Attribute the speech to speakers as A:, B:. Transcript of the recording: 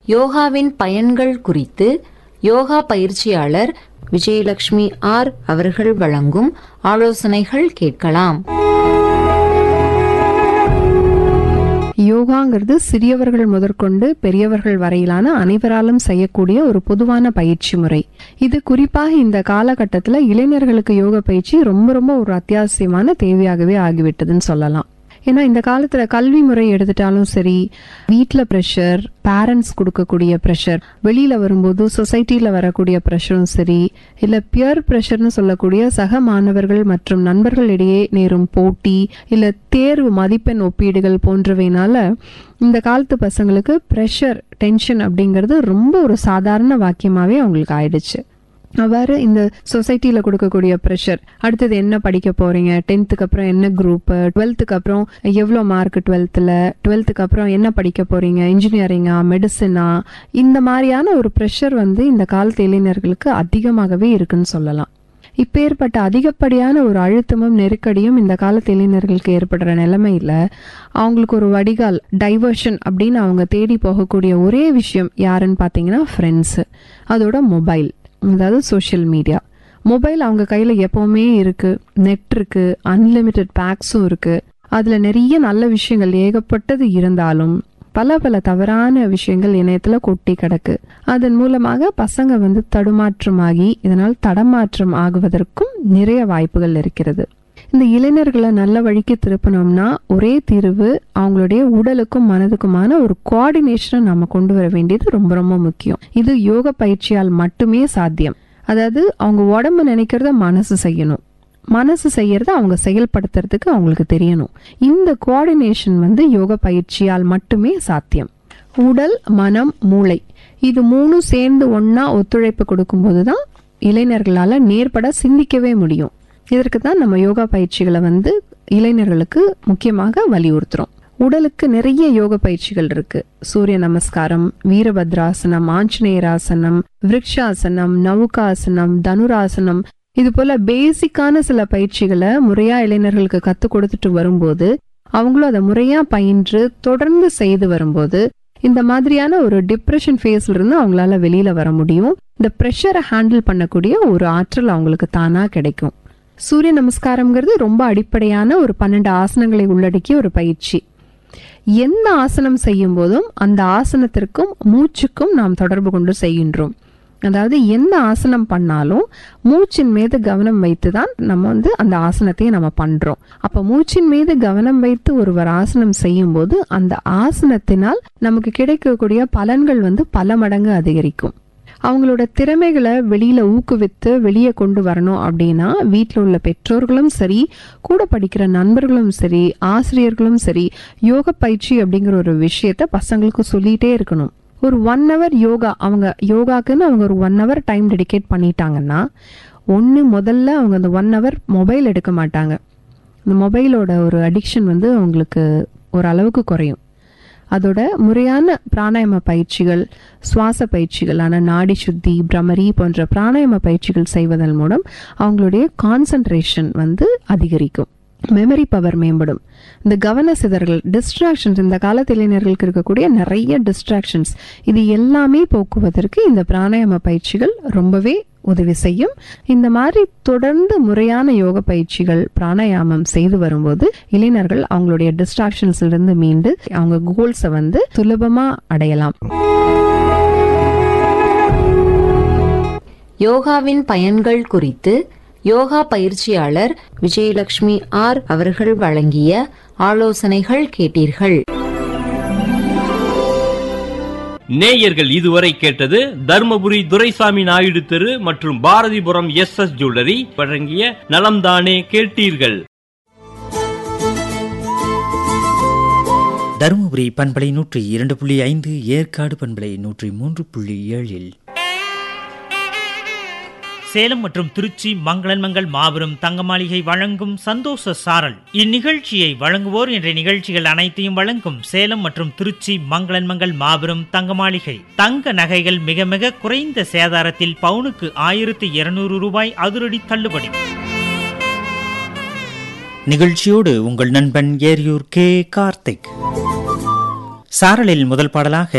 A: யோகாவின் பயன்கள் குறித்து யோகா பயிற்சியாளர் விஜயலட்சுமி ஆர் அவர்கள் வழங்கும் ஆலோசனைகள் கேட்கலாம்
B: யோகாங்கிறது சிறியவர்கள் முதற்கொண்டு பெரியவர்கள் வரையிலான அனைவராலும் செய்யக்கூடிய ஒரு பொதுவான பயிற்சி முறை இது குறிப்பாக இந்த காலகட்டத்தில் இளைஞர்களுக்கு யோக பயிற்சி ரொம்ப ரொம்ப ஒரு அத்தியாவசியமான தேவையாகவே ஆகிவிட்டதுன்னு சொல்லலாம் ஏன்னா இந்த காலத்துல கல்வி முறை எடுத்துட்டாலும் சரி வீட்டில் ப்ரெஷர் பேரண்ட்ஸ் கொடுக்கக்கூடிய ப்ரெஷர் வெளியில வரும்போது சொசைட்டில வரக்கூடிய ப்ரெஷரும் சரி இல்ல பியர் ப்ரெஷர்னு சொல்லக்கூடிய சக மாணவர்கள் மற்றும் நண்பர்களிடையே நேரும் போட்டி இல்ல தேர்வு மதிப்பெண் ஒப்பீடுகள் போன்றவைனால இந்த காலத்து பசங்களுக்கு ப்ரெஷர் டென்ஷன் அப்படிங்கிறது ரொம்ப ஒரு சாதாரண வாக்கியமாவே அவங்களுக்கு ஆயிடுச்சு அவ்வாறு இந்த சொசைட்டில கொடுக்கக்கூடிய ப்ரெஷர் அடுத்தது என்ன படிக்க போறீங்க டென்த்துக்கு அப்புறம் என்ன குரூப் டுவெல்த்துக்கு அப்புறம் எவ்வளோ மார்க் டுவெல்த்தில் டுவெல்த்துக்கு அப்புறம் என்ன படிக்க போறீங்க இன்ஜினியரிங்கா மெடிசனா இந்த மாதிரியான ஒரு ப்ரெஷர் வந்து இந்த காலத்து இளைஞர்களுக்கு அதிகமாகவே இருக்குன்னு சொல்லலாம் இப்பேற்பட்ட அதிகப்படியான ஒரு அழுத்தமும் நெருக்கடியும் இந்த காலத்து இளைஞர்களுக்கு ஏற்படுற நிலைமையில அவங்களுக்கு ஒரு வடிகால் டைவர்ஷன் அப்படின்னு அவங்க தேடி போகக்கூடிய ஒரே விஷயம் யாருன்னு பார்த்தீங்கன்னா ஃப்ரெண்ட்ஸு அதோட மொபைல் அதாவது சோஷியல் மீடியா மொபைல் அவங்க கையில் எப்போவுமே இருக்கு நெட் இருக்கு அன்லிமிட்டெட் பேக்ஸும் இருக்கு அதில் நிறைய நல்ல விஷயங்கள் ஏகப்பட்டது இருந்தாலும் பல பல தவறான விஷயங்கள் இணையத்துல கொட்டி கிடக்கு அதன் மூலமாக பசங்க வந்து தடுமாற்றமாகி இதனால் தடமாற்றம் ஆகுவதற்கும் நிறைய வாய்ப்புகள் இருக்கிறது இந்த இளைஞர்களை நல்ல வழிக்கு திருப்பணும்னா ஒரே தீர்வு அவங்களுடைய உடலுக்கும் மனதுக்குமான ஒரு கோஆர்டினேஷனை நம்ம கொண்டு வர வேண்டியது ரொம்ப ரொம்ப முக்கியம் இது யோக பயிற்சியால் மட்டுமே சாத்தியம் அதாவது அவங்க உடம்பு நினைக்கிறத மனசு செய்யணும் மனசு செய்யறத அவங்க செயல்படுத்துறதுக்கு அவங்களுக்கு தெரியணும் இந்த கோஆர்டினேஷன் வந்து யோக பயிற்சியால் மட்டுமே சாத்தியம் உடல் மனம் மூளை இது மூணும் சேர்ந்து ஒண்ணா ஒத்துழைப்பு கொடுக்கும்போது தான் இளைஞர்களால நேர்பட சிந்திக்கவே முடியும் இதற்கு தான் நம்ம யோகா பயிற்சிகளை வந்து இளைஞர்களுக்கு முக்கியமாக வலியுறுத்துறோம் உடலுக்கு நிறைய யோக பயிற்சிகள் இருக்கு சூரிய நமஸ்காரம் வீரபத்ராசனம் ஆஞ்சநேயராசனம் விருக்ஷாசனம் நவுகாசனம் தனுராசனம் இது போல பேசிக்கான சில பயிற்சிகளை முறையா இளைஞர்களுக்கு கத்துக் கொடுத்துட்டு வரும்போது அவங்களும் அதை முறையா பயின்று தொடர்ந்து செய்து வரும்போது இந்த மாதிரியான ஒரு டிப்ரெஷன் ஃபேஸ்ல இருந்து அவங்களால வெளியில வர முடியும் இந்த ப்ரெஷரை ஹேண்டில் பண்ணக்கூடிய ஒரு ஆற்றல் அவங்களுக்கு தானா கிடைக்கும் சூரிய நமஸ்காரம்ங்கிறது ரொம்ப அடிப்படையான ஒரு பன்னெண்டு ஆசனங்களை உள்ளடக்கிய ஒரு பயிற்சி எந்த ஆசனம் செய்யும் போதும் அந்த ஆசனத்திற்கும் மூச்சுக்கும் நாம் தொடர்பு கொண்டு செய்கின்றோம் அதாவது எந்த ஆசனம் பண்ணாலும் மூச்சின் மீது கவனம் வைத்து தான் நம்ம வந்து அந்த ஆசனத்தையே நம்ம பண்றோம் அப்ப மூச்சின் மீது கவனம் வைத்து ஒருவர் ஆசனம் செய்யும் போது அந்த ஆசனத்தினால் நமக்கு கிடைக்கக்கூடிய பலன்கள் வந்து பல மடங்கு அதிகரிக்கும் அவங்களோட திறமைகளை வெளியில ஊக்குவித்து வெளியே கொண்டு வரணும் அப்படின்னா வீட்டில் உள்ள பெற்றோர்களும் சரி கூட படிக்கிற நண்பர்களும் சரி ஆசிரியர்களும் சரி யோக பயிற்சி அப்படிங்கிற ஒரு விஷயத்த பசங்களுக்கு சொல்லிட்டே இருக்கணும் ஒரு ஒன் ஹவர் யோகா அவங்க யோகாக்குன்னு அவங்க ஒரு ஒன் ஹவர் டைம் டெடிகேட் பண்ணிட்டாங்கன்னா ஒன்று முதல்ல அவங்க அந்த ஒன் ஹவர் மொபைல் எடுக்க மாட்டாங்க இந்த மொபைலோட ஒரு அடிக்ஷன் வந்து அவங்களுக்கு ஒரு அளவுக்கு குறையும் அதோட முறையான பிராணாயாம பயிற்சிகள் சுவாச பயிற்சிகளான நாடி சுத்தி பிரமரி போன்ற பிராணாயாம பயிற்சிகள் செய்வதன் மூலம் அவங்களுடைய கான்சன்ட்ரேஷன் வந்து அதிகரிக்கும் மெமரி பவர் மேம்படும் இந்த கவன சிதறல் டிஸ்ட்ராக்ஷன்ஸ் இந்த காலத்து இளைஞர்களுக்கு இருக்கக்கூடிய நிறைய டிஸ்ட்ராக்ஷன்ஸ் இது எல்லாமே போக்குவதற்கு இந்த பிராணாயாம பயிற்சிகள் ரொம்பவே உதவி செய்யும் இந்த மாதிரி தொடர்ந்து முறையான யோக பயிற்சிகள் பிராணாயாமம் செய்து வரும்போது இளைஞர்கள் அவங்களுடைய டிஸ்ட்ராக்ஷன்ஸ்ல இருந்து மீண்டு அவங்க கோல்ஸை வந்து சுலபமா அடையலாம்
A: யோகாவின் பயன்கள் குறித்து யோகா பயிற்சியாளர் விஜயலட்சுமி ஆர் அவர்கள் வழங்கிய ஆலோசனைகள் கேட்டீர்கள்
C: நேயர்கள் இதுவரை கேட்டது தர்மபுரி துரைசாமி நாயுடு தெரு மற்றும் பாரதிபுரம் எஸ் எஸ் ஜுவல்லரி வழங்கிய நலம்தானே கேட்டீர்கள்
D: தருமபுரி பண்பலை நூற்றி இரண்டு புள்ளி ஐந்து ஏற்காடு பண்பலை நூற்றி மூன்று புள்ளி ஏழில்
E: சேலம் மற்றும் திருச்சி மங்களன்மங்கள் மாபெரும் தங்க மாளிகை வழங்கும் சந்தோஷ சாரல் இந்நிகழ்ச்சியை வழங்குவோர் என்ற நிகழ்ச்சிகள் அனைத்தையும் வழங்கும் சேலம் மற்றும் திருச்சி மங்களன்மங்கள் மாபெரும் தங்க மாளிகை தங்க நகைகள் மிக மிக குறைந்த சேதாரத்தில் பவுனுக்கு ஆயிரத்தி இருநூறு ரூபாய் அதிரடி தள்ளுபடி
D: நிகழ்ச்சியோடு உங்கள் நண்பன் ஏரியூர் கே கார்த்திக் சாரலில் முதல் பாடலாக